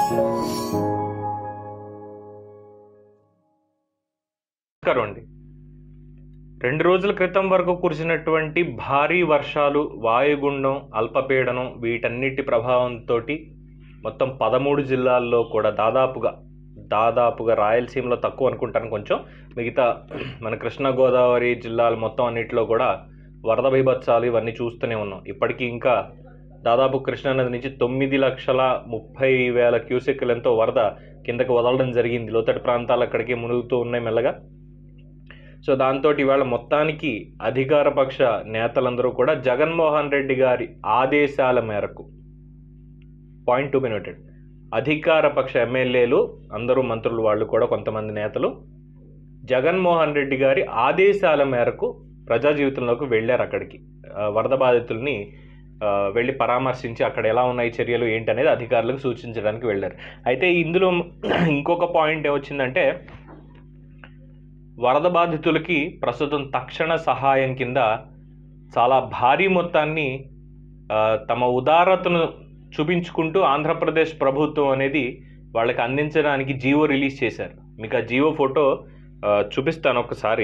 నమస్కారం అండి రెండు రోజుల క్రితం వరకు కురిసినటువంటి భారీ వర్షాలు వాయుగుండం అల్పపీడనం వీటన్నిటి ప్రభావంతో మొత్తం పదమూడు జిల్లాల్లో కూడా దాదాపుగా దాదాపుగా రాయలసీమలో తక్కువ అనుకుంటాను కొంచెం మిగతా మన కృష్ణా గోదావరి జిల్లాలు మొత్తం అన్నిటిలో కూడా వరద బీభత్సాలు ఇవన్నీ చూస్తూనే ఉన్నాం ఇప్పటికీ ఇంకా దాదాపు కృష్ణానది నుంచి తొమ్మిది లక్షల ముప్పై వేల క్యూసెక్కులెంతో వరద కిందకి వదలడం జరిగింది లోతటి ప్రాంతాలు అక్కడికి మునుగుతూ ఉన్నాయి మెల్లగా సో దాంతో ఇవాళ మొత్తానికి అధికార పక్ష నేతలందరూ కూడా జగన్మోహన్ రెడ్డి గారి ఆదేశాల మేరకు పాయింట్ టు బి నోటెడ్ అధికార పక్ష ఎమ్మెల్యేలు అందరూ మంత్రులు వాళ్ళు కూడా కొంతమంది నేతలు జగన్మోహన్ రెడ్డి గారి ఆదేశాల మేరకు ప్రజా జీవితంలోకి వెళ్ళారు అక్కడికి ఆ, వరద బాధితుల్ని ఆ, వెళ్ళి పరామర్శించి అక్కడ ఎలా ఉన్నాయి చర్యలు ఏంటి అనేది అధికారులకు సూచించడానికి వెళ్ళారు అయితే ఇందులో ఇంకొక పాయింట్ ఏమొచ్చిందంటే వరద బాధితులకి ప్రస్తుతం తక్షణ సహాయం కింద చాలా భారీ మొత్తాన్ని ఆ, తమ ఉదారతను చూపించుకుంటూ ఆంధ్రప్రదేశ్ ప్రభుత్వం అనేది వాళ్ళకి అందించడానికి జీవో రిలీజ్ చేశారు మీకు ఆ జీవో ఫోటో ఆ, చూపిస్తాను ఒకసారి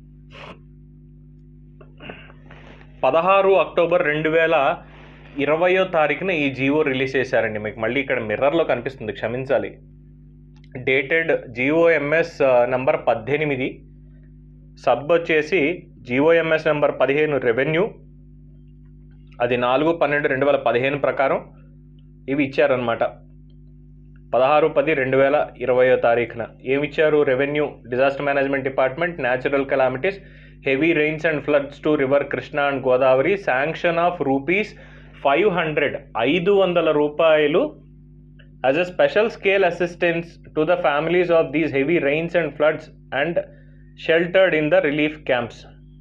పదహారు అక్టోబర్ రెండు వేల ఇరవయో తారీఖున ఈ జీవో రిలీజ్ చేశారండి మీకు మళ్ళీ ఇక్కడ మిర్రర్లో కనిపిస్తుంది క్షమించాలి డేటెడ్ జిఓఎంఎస్ నంబర్ పద్దెనిమిది సబ్ వచ్చేసి జిఓఎంఎస్ నెంబర్ పదిహేను రెవెన్యూ అది నాలుగు పన్నెండు రెండు వేల పదిహేను ప్రకారం ఇవి ఇచ్చారనమాట పదహారు పది రెండు వేల ఇరవయో తారీఖున ఏమి ఇచ్చారు revenue disaster management department natural calamities heavy rains and floods to river Krishna and Godavari sanction of rupees five hundred ఐదు వందల రూపాయలు as a special scale assistance to the families of these heavy rains and floods and sheltered in the relief camps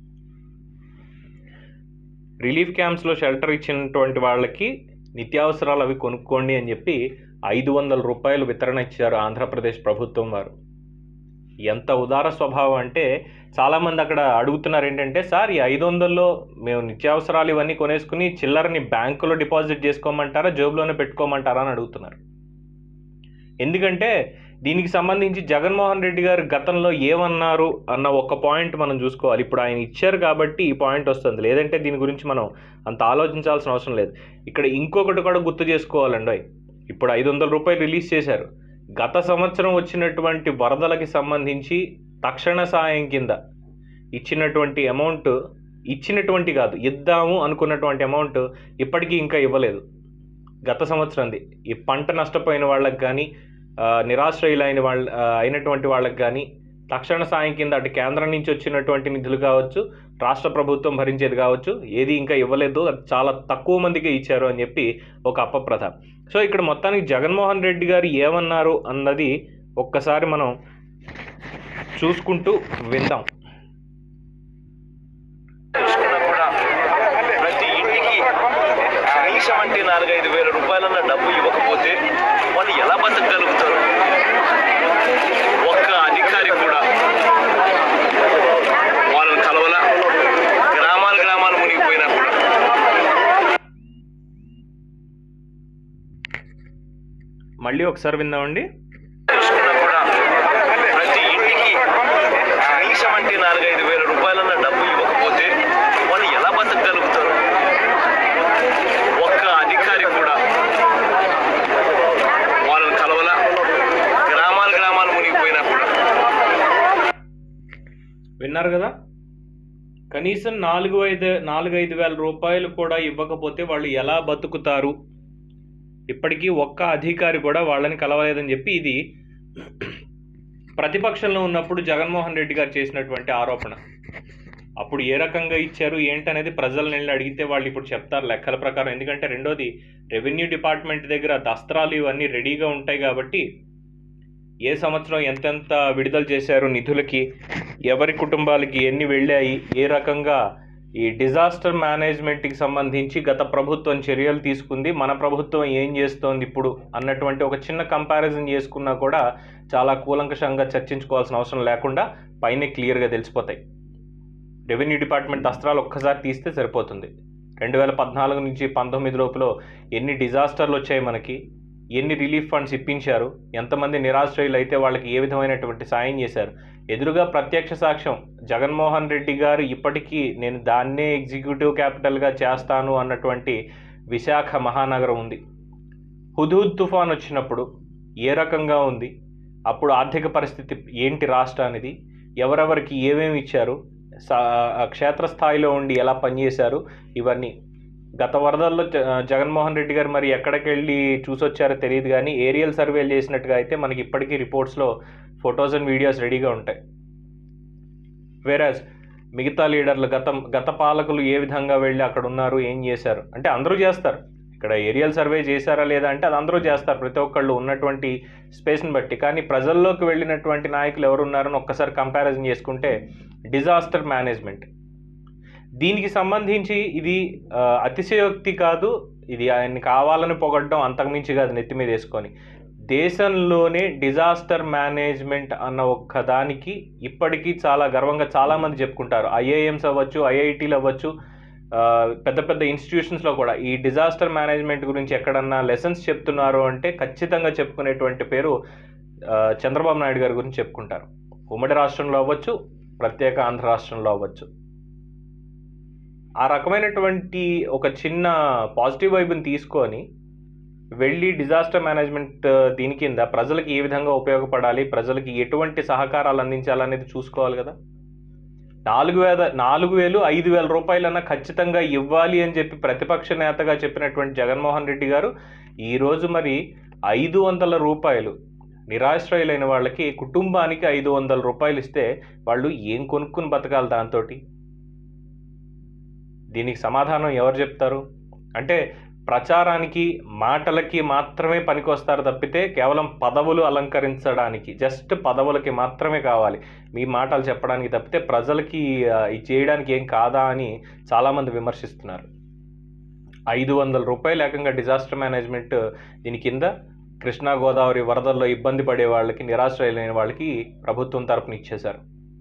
relief క్యాంప్స్లో shelter ఇచ్చినటువంటి వాళ్ళకి నిత్యావసరాలు అవి కొనుక్కోండి అని చెప్పి ఐదు వందల రూపాయలు వితరణ ఇచ్చారు ఆంధ్రప్రదేశ్ ప్రభుత్వం వారు ఎంత ఉదార స్వభావం అంటే చాలామంది అక్కడ అడుగుతున్నారు ఏంటంటే సార్ ఈ ఐదు వందల్లో మేము నిత్యావసరాలు ఇవన్నీ కొనేసుకుని చిల్లరని బ్యాంకులో డిపాజిట్ చేసుకోమంటారా జేబులోనే పెట్టుకోమంటారా అని అడుగుతున్నారు ఎందుకంటే దీనికి సంబంధించి జగన్మోహన్ రెడ్డి గారు గతంలో ఏమన్నారు అన్న ఒక పాయింట్ మనం చూసుకోవాలి ఇప్పుడు ఆయన ఇచ్చారు కాబట్టి ఈ పాయింట్ వస్తుంది లేదంటే దీని గురించి మనం అంత ఆలోచించాల్సిన అవసరం లేదు ఇక్కడ ఇంకొకటి కూడా గుర్తు చేసుకోవాలండి ఓయ్. ఇప్పుడు ఐదు వందల రూపాయలు రిలీజ్ చేశారు గత సంవత్సరం వచ్చినటువంటి వరదలకి సంబంధించి తక్షణ సాయం కింద ఇచ్చినటువంటి అమౌంట్ ఇచ్చినటువంటి కాదు ఇద్దాము అనుకున్నటువంటి అమౌంట్ ఇప్పటికీ ఇంకా ఇవ్వలేదు గత సంవత్సరంది ఈ పంట నష్టపోయిన వాళ్ళకి కానీ ఆ, నిరాశ్రయులైన వాళ్ళ ఆ, అయినటువంటి వాళ్ళకి కానీ తక్షణ సాయం కింద అటు కేంద్రం నుంచి వచ్చినటువంటి నిధులు కావచ్చు రాష్ట్ర ప్రభుత్వం భరించేది కావచ్చు ఏది ఇంకా ఇవ్వలేదు అది చాలా తక్కువ మందికి ఇచ్చారు అని చెప్పి ఒక అపప్రథ సో ఇక్కడ మొత్తానికి జగన్మోహన్ రెడ్డి గారు ఏమన్నారు అన్నది ఒక్కసారి మనం చూసుకుంటూ విందాం చూసుకున్నా కూడా ప్రతి ఇంటికి కనీసం అంటే నాలుగైదు వేల రూపాయలన్న డబ్బు ఇవ్వకపోతే వాళ్ళు ఎలా బతకగలుగుతారు ఒక్క అధికారి కూడా వాళ్ళని కలవల గ్రామాలు గ్రామాలు మునిగిపోయినా కూడా మళ్ళీ ఒకసారి విందామండి చూసుకున్నా కూడా ప్రతి ఇంటికి కనీసం అంటే నాలుగైదు వేల రూపాయలన్న డబ్బు ఇవ్వకపోతే వాళ్ళు ఎలా బతకగలుగుతారు ఒక్క అధికారి కూడా వాళ్ళని కలవల గ్రామాలు గ్రామాలు మునిగిపోయినా కూడా విన్నారు కదా కనీసం నాలుగు ఐదు నాలుగు ఐదు వేల రూపాయలు కూడా ఇవ్వకపోతే వాళ్ళు ఎలా బతుకుతారు ఇప్పటికీ ఒక్క అధికారి కూడా వాళ్ళని కలవలేదని చెప్పి ఇది ప్రతిపక్షంలో ఉన్నప్పుడు జగన్మోహన్ రెడ్డి గారు చేసినటువంటి ఆరోపణ అప్పుడు ఏ రకంగా ఇచ్చారు ఏంటనేది ప్రజలను వెళ్ళి అడిగితే వాళ్ళు ఇప్పుడు చెప్తారు లెక్కల ప్రకారం ఎందుకంటే రెండోది రెవెన్యూ డిపార్ట్మెంట్ దగ్గర దస్త్రాలు ఇవన్నీ రెడీగా ఉంటాయి కాబట్టి ఏ సంవత్సరం ఎంతెంత విడుదల చేశారు నిధులకి ఎవరి కుటుంబాలకి ఎన్ని వెళ్ళాయి ఏ రకంగా ఈ డిజాస్టర్ మేనేజ్మెంట్కి సంబంధించి గత ప్రభుత్వం చర్యలు తీసుకుంది మన ప్రభుత్వం ఏం చేస్తోంది ఇప్పుడు అన్నటువంటి ఒక చిన్న కంపారిజన్ చేసుకున్నా కూడా చాలా కూలంకషంగా చర్చించుకోవాల్సిన అవసరం లేకుండా పైనే క్లియర్గా తెలిసిపోతాయి రెవెన్యూ డిపార్ట్మెంట్ అస్త్రాలు ఒక్కసారి తీస్తే సరిపోతుంది రెండు వేల పద్నాలుగు నుంచి పంతొమ్మిది లోపల ఎన్ని డిజాస్టర్లు వచ్చాయి మనకి ఎన్ని రిలీఫ్ ఫండ్స్ ఇప్పించారు ఎంతమంది నిరాశ్రయులు అయితే వాళ్ళకి ఏ విధమైనటువంటి సాయం చేశారు ఎదురుగా ప్రత్యక్ష సాక్ష్యం జగన్మోహన్ రెడ్డి గారు ఇప్పటికీ నేను దాన్నే ఎగ్జిక్యూటివ్ క్యాపిటల్గా చేస్తాను అన్నటువంటి విశాఖ మహానగరం ఉంది హుదూద్ తుఫాన్ వచ్చినప్పుడు ఏ రకంగా ఉంది అప్పుడు ఆర్థిక పరిస్థితి ఏంటి రాష్ట్రానిది ఎవరెవరికి ఏమేమి ఇచ్చారు సా క్షేత్రస్థాయిలో ఉండి ఎలా పనిచేశారు ఇవన్నీ గత వరదల్లో జ- జగన్మోహన్ రెడ్డి గారు మరి ఎక్కడికి వెళ్ళి చూసొచ్చారో తెలియదు కానీ ఏరియల్ సర్వేలు చేసినట్టుగా అయితే మనకి ఇప్పటికీ రిపోర్ట్స్లో ఫొటోస్ అండ్ వీడియోస్ రెడీగా ఉంటాయి వేరాజ్ మిగతా లీడర్లు గత గత పాలకులు ఏ విధంగా వెళ్ళి అక్కడ ఉన్నారు ఏం చేశారు అంటే అందరూ చేస్తారు ఇక్కడ ఏరియల్ సర్వే చేశారా లేదా అంటే అది అందరూ చేస్తారు ప్రతి ఒక్కళ్ళు ఉన్నటువంటి స్పేస్ని బట్టి కానీ ప్రజల్లోకి వెళ్ళినటువంటి నాయకులు ఎవరున్నారని ఒక్కసారి కంపారిజన్ చేసుకుంటే డిజాస్టర్ మేనేజ్మెంట్ దీనికి సంబంధించి ఇది ఆ, అతిశయోక్తి కాదు ఇది ఆయన్ని కావాలని పొగడ్డం అంతకుమించి కాదు నెత్తి మీద వేసుకొని దేశంలోనే డిజాస్టర్ మేనేజ్మెంట్ అన్న ఒక్క దానికి ఇప్పటికీ చాలా గర్వంగా చాలామంది చెప్పుకుంటారు ఐఐఎంస్ అవ్వచ్చు ఐఐటీలు అవ్వచ్చు ఆ, పెద్ద పెద్ద ఇన్స్టిట్యూషన్స్లో కూడా ఈ డిజాస్టర్ మేనేజ్మెంట్ గురించి ఎక్కడన్నా లెసన్స్ చెప్తున్నారు అంటే ఖచ్చితంగా చెప్పుకునేటువంటి పేరు ఆ, చంద్రబాబు నాయుడు గారి గురించి చెప్పుకుంటారు ఉమ్మడి రాష్ట్రంలో అవ్వచ్చు ప్రత్యేక ఆంధ్ర రాష్ట్రంలో అవ్వచ్చు ఆ రకమైనటువంటి ఒక చిన్న పాజిటివ్ వైబ్ని తీసుకొని వెళ్ళి డిజాస్టర్ మేనేజ్మెంట్ దీని కింద ప్రజలకు ఏ విధంగా ఉపయోగపడాలి ప్రజలకి ఎటువంటి సహకారాలు అందించాలనేది చూసుకోవాలి కదా నాలుగు వేల నాలుగు వేలు ఐదు వేల రూపాయలన్నా ఖచ్చితంగా ఇవ్వాలి అని చెప్పి ప్రతిపక్ష నేతగా చెప్పినటువంటి జగన్మోహన్ రెడ్డి గారు ఈరోజు మరి ఐదు వందల రూపాయలు నిరాశ్రయులైన వాళ్ళకి కుటుంబానికి ఐదు వందల రూపాయలు ఇస్తే వాళ్ళు ఏం కొనుక్కుని బతకాలి దాంతో దీనికి సమాధానం ఎవరు చెప్తారు అంటే ప్రచారానికి మాటలకి మాత్రమే పనికొస్తారు తప్పితే కేవలం పదవులు అలంకరించడానికి జస్ట్ పదవులకి మాత్రమే కావాలి మీ మాటలు చెప్పడానికి తప్పితే ప్రజలకి ఆ, ఇది చేయడానికి ఏం కాదా అని చాలామంది విమర్శిస్తున్నారు ఐదు వందల రూపాయలు ఏకంగా డిజాస్టర్ మేనేజ్మెంట్ దీని కింద కృష్ణా గోదావరి వరదల్లో ఇబ్బంది పడే వాళ్ళకి నిరాశ్రయులైన వాళ్ళకి ప్రభుత్వం తరపున ఇచ్చేశారు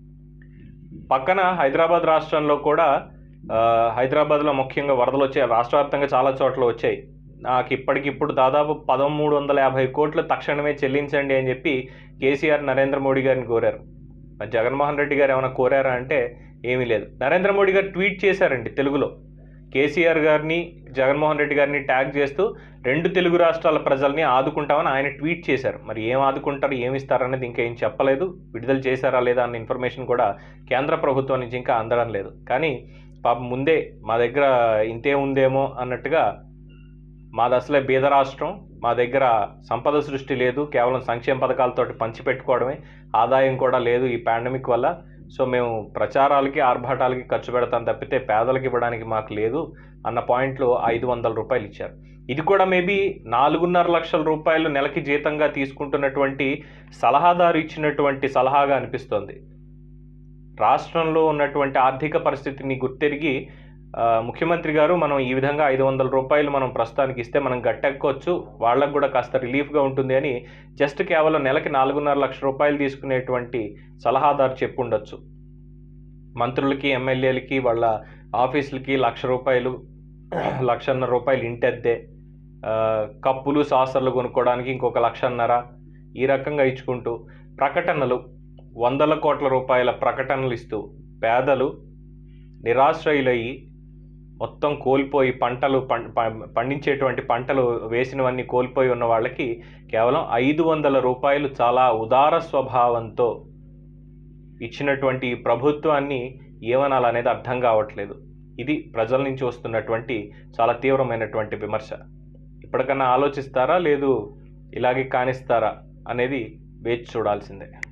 పక్కన హైదరాబాద్ రాష్ట్రంలో కూడా ఆ, హైదరాబాద్లో ముఖ్యంగా వరదలు వచ్చాయి రాష్ట్ర వ్యాప్తంగా చాలా చోట్ల వచ్చాయి నాకు ఇప్పటికిప్పుడు దాదాపు పదమూడు వందల యాభై కోట్లు తక్షణమే చెల్లించండి అని చెప్పి కేసీఆర్ నరేంద్ర మోడీ గారిని కోరారు మరి జగన్మోహన్ రెడ్డి గారు ఏమైనా కోరారా అంటే ఏమీ లేదు నరేంద్ర మోడీ గారు ట్వీట్ చేశారండి తెలుగులో కేసీఆర్ గారిని జగన్మోహన్ రెడ్డి గారిని ట్యాగ్ చేస్తూ రెండు తెలుగు రాష్ట్రాల ప్రజల్ని ఆదుకుంటామని ఆయన ట్వీట్ చేశారు మరి ఏం ఆదుకుంటారు ఏమి ఇస్తారనేది ఇంకా ఏం చెప్పలేదు విడుదల చేశారా లేదా అన్న ఇన్ఫర్మేషన్ కూడా కేంద్ర ప్రభుత్వం నుంచి ఇంకా అందడం లేదు కానీ పాపం ముందే మా దగ్గర ఇంతే ఉందేమో అన్నట్టుగా మాది అసలే బీద రాష్ట్రం మా దగ్గర సంపద సృష్టి లేదు కేవలం సంక్షేమ పథకాలతోటి పంచిపెట్టుకోవడమే ఆదాయం కూడా లేదు ఈ పాండమిక్ వల్ల సో మేము ప్రచారాలకి ఆర్భాటాలకి ఖర్చు పెడతాం తప్పితే పేదలకు ఇవ్వడానికి మాకు లేదు అన్న పాయింట్లో ఐదు వందల రూపాయలు ఇచ్చారు ఇది కూడా మేబీ నాలుగున్నర లక్షల రూపాయలు నెలకి జీతంగా తీసుకుంటున్నటువంటి సలహాదారు ఇచ్చినటువంటి సలహాగా అనిపిస్తోంది రాష్ట్రంలో ఉన్నటువంటి ఆర్థిక పరిస్థితిని గుర్తెరిగి ఆ, ముఖ్యమంత్రి గారు మనం ఈ విధంగా ఐదు వందల రూపాయలు మనం ప్రస్తుతానికి ఇస్తే మనం గట్టెక్కొచ్చు వాళ్ళకు కూడా కాస్త రిలీఫ్గా ఉంటుంది అని జస్ట్ కేవలం నెలకి నాలుగున్నర లక్ష రూపాయలు తీసుకునేటువంటి సలహాదారు చెప్పుండొచ్చు మంత్రులకి ఎమ్మెల్యేలకి వాళ్ళ ఆఫీసులకి లక్ష రూపాయలు లక్షన్నర రూపాయలు ఇంటద్దే ఆ, కప్పులు సాసర్లు కొనుక్కోవడానికి ఇంకొక లక్షన్నర ఈ రకంగా ఇచ్చుకుంటూ ప్రకటనలు వందల కోట్ల రూపాయల ప్రకటనలు ఇస్తూ పేదలు నిరాశ్రయులయ్యి మొత్తం కోల్పోయి పంటలు పం- పం- పండించేటువంటి పంటలు వేసినవన్నీ కోల్పోయి ఉన్న వాళ్ళకి కేవలం ఐదు వందల రూపాయలు చాలా ఉదార స్వభావంతో ఇచ్చినటువంటి ఈ ప్రభుత్వాన్ని ఏమనాలనేది అర్థం కావట్లేదు ఇది ప్రజల నుంచి వస్తున్నటువంటి చాలా తీవ్రమైనటువంటి విమర్శ ఇప్పటికన్నా ఆలోచిస్తారా లేదు ఇలాగే కానిస్తారా అనేది వేచి చూడాల్సిందే